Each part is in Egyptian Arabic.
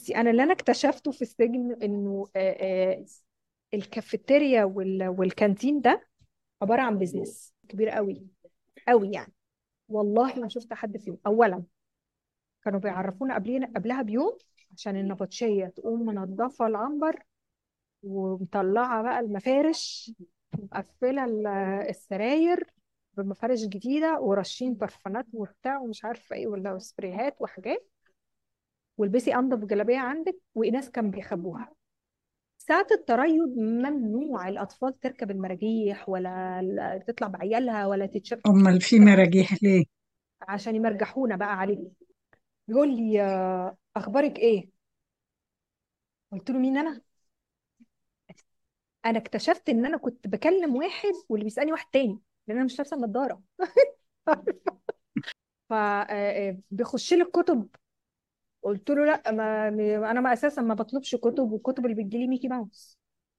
انا اللي انا اكتشفته في السجن انه آه، آه، الكافيتيريا وال- والكانتين ده عباره عن بيزنس كبير قوي قوي يعني والله ما شفت حد فيهم اولا كانوا بيعرفونا قبلين قبلها بيوم عشان النبطشيه تقوم منظفه العنبر ومطلعه بقى المفارش مقفله ال- السراير بمفارش جديده ورشين برفانات وبتاع ومش عارفه ايه ولا سبريهات وحاجات والبسي انضف جلابيه عندك وايناس كان بيخبوها ساعة التريض ممنوع الأطفال تركب المراجيح ولا ال- تطلع بعيالها ولا تتشبك أمال في مراجيح ليه؟ عشان يمرجحونا بقى عليه يقول لي آه، أخبارك إيه؟ قلت له مين أنا؟ أنا اكتشفت إن أنا كنت بكلم واحد واللي بيسألني واحد تاني لأن أنا مش لابسة النضارة فبيخش لي الكتب قلت له لا ما ما- انا ما اساسا ما بطلبش كتب والكتب اللي بتجيلي ميكي ماوس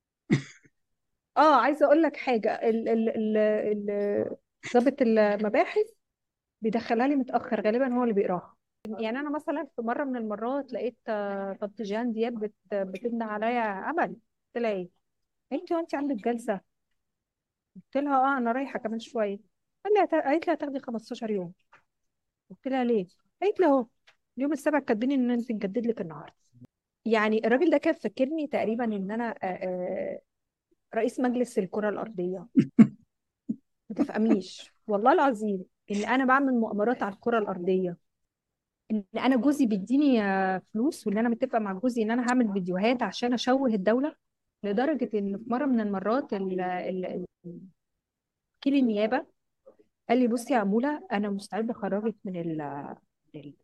اه عايزه اقول لك حاجه ال ال ال ال ضابط المباحث بيدخلها لي متاخر غالبا هو اللي بيقراها يعني انا مثلا في مره من المرات لقيت آه، طنط جيهان دياب بت بتنده عليا امل قلت لها ايه قالت لي هو انت عندك جلسه قلت لها اه انا رايحه كمان شويه قال لي هت- قالت لي هتاخدي 15 يوم قلت لها ليه قالت لي اهو اليوم السابع كاتبين ان انت نجدد لك النهارده يعني الراجل ده كان فاكرني تقريبا ان انا آه، آه، رئيس مجلس الكره الارضيه ما تفهمنيش والله العظيم ان انا بعمل مؤامرات على الكره الارضيه ان انا جوزي بيديني آه، فلوس وان انا متفقه مع جوزي ان انا هعمل فيديوهات عشان اشوه الدوله لدرجه ان في مره من المرات ال- ال- ال- وكيل النيابه قال لي بصي يا عموله انا مستعد اخرجك من ال- ال-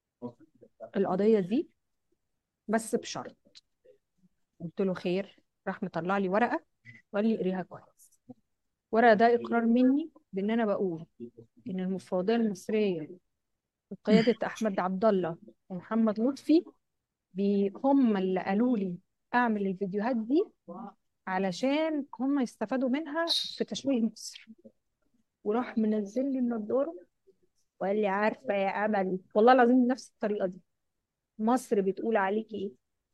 القضيه دي بس بشرط قلت له خير راح مطلع لي ورقه وقال لي اقريها كويس ورقه ده اقرار مني بان انا بقول ان المفوضيه المصريه بقياده احمد عبد الله ومحمد لطفي بي هم اللي قالوا لي اعمل الفيديوهات دي علشان هم يستفادوا منها في تشويه مصر وراح منزل لي النضاره وقال لي عارفه يا امل والله العظيم بنفس الطريقه دي مصر بتقول عليكي ايه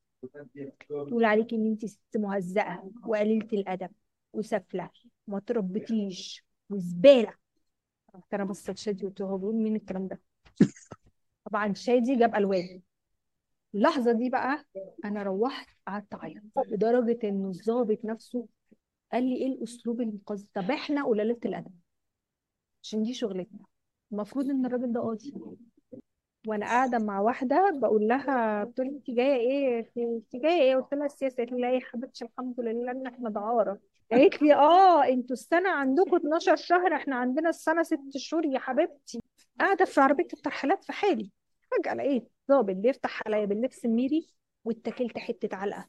بتقول عليكي ان انت ست مهزأة وقليلة الادب وسافله وما تربتيش وزباله رحت انا بصيت شادي قلت له هو بيقول مين الكلام ده طبعا شادي جاب الوان اللحظه دي بقى انا روحت قعدت اعيط لدرجه ان الضابط نفسه قال لي ايه الاسلوب المقزز طب احنا قلالة الادب عشان دي شغلتنا المفروض ان الراجل ده قاضي وانا قاعده مع واحده بقول لها بتقول لي انت جايه ايه انت جايه ايه قلت لها السياسه قالت لي لا يا حبيبتي الحمد لله ان احنا دعاره قالت لي اه انتوا السنه عندكم 12 شهر احنا عندنا السنه 6 شهور يا حبيبتي قاعده في عربيه الترحيلات في حالي فجاه لقيت ضابط بيفتح عليا باللبس الميري واتكلت حته علقه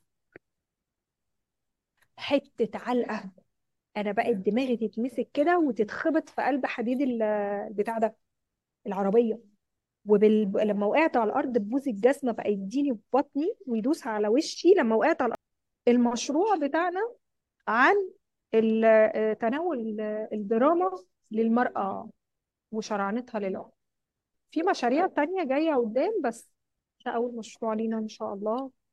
حته علقه انا بقت دماغي تتمسك كده وتتخبط في قلب حديد ال- البتاع ده العربيه وبال... لما وقعت على الارض ببوز الجزمه بقى يديني في بطني ويدوس على وشي لما وقعت على الارض المشروع بتاعنا عن ال- آه، تناول الدراما للمرأة وشرعنتها للعنف في مشاريع تانية جاية قدام بس ده أول مشروع لينا إن شاء الله